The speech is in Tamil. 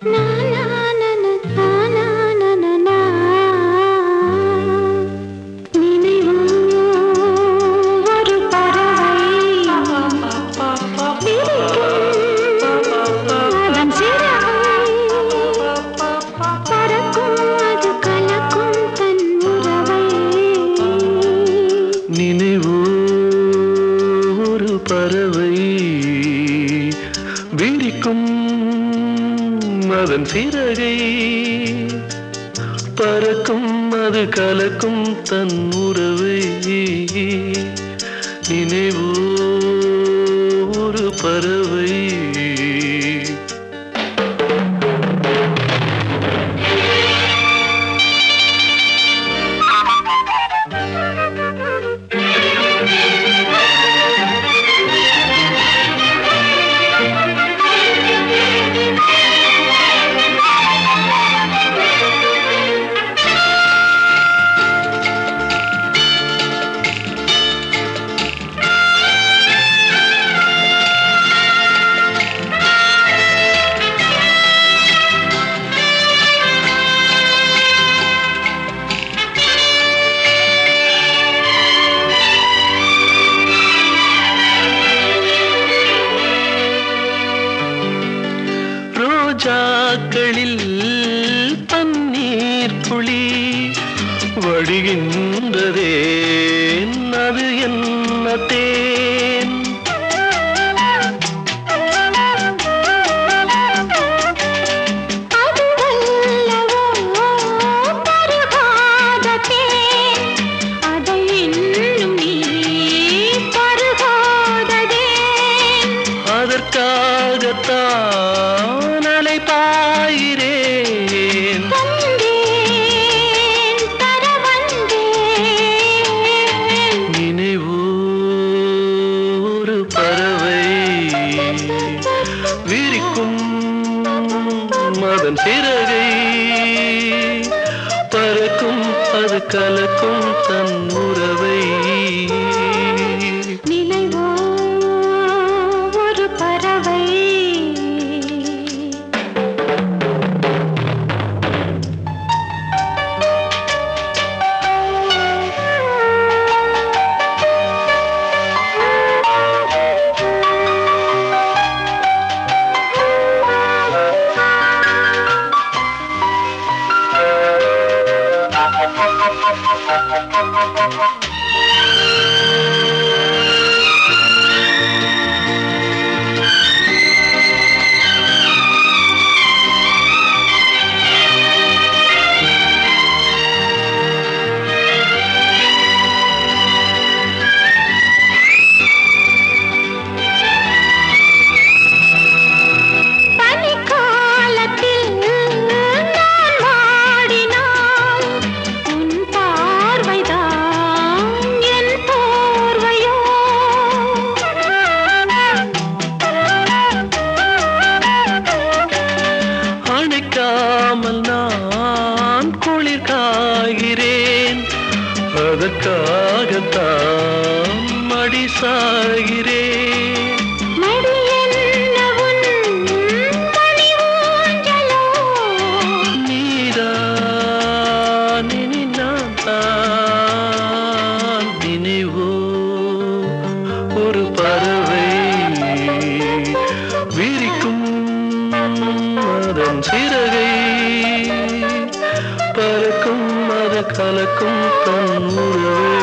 நினைவோ ஒரு பறவை விரிக்கும் அதன் சிறகை பறக்கும் அது கலக்கும் தன் உறவை நினைவோ ஒரு பறவை ரோஜாக்களில் பன்னீர் துளி வடிகின்றதே அது என்ன தேன் அதற்காகத்தான் அலை பாயிரேன் நினைவோ ஒரு பறவை விரிக்கும் அதன் சிறகை பறக்கும் அது கலக்கும் தன் உறவை நினைவோ ஒரு பறவை பனிக்காலத்தில் நான் வாடினால் உன் பார்வைதான் என் போர்வையோ அணைக்காமல் நான் குளிர் காய்கிறேன் அதற்காகத்தான் மடி சாகிறேன் மடி என்ன உன் மணி ஊஞ்சலோ நீதான் இனி நான் தான் நினைவோ ஒரு பறவை விரிக்கும் அதன் சிறகை பறக்கும் அது கலக்கும் தன் உறவை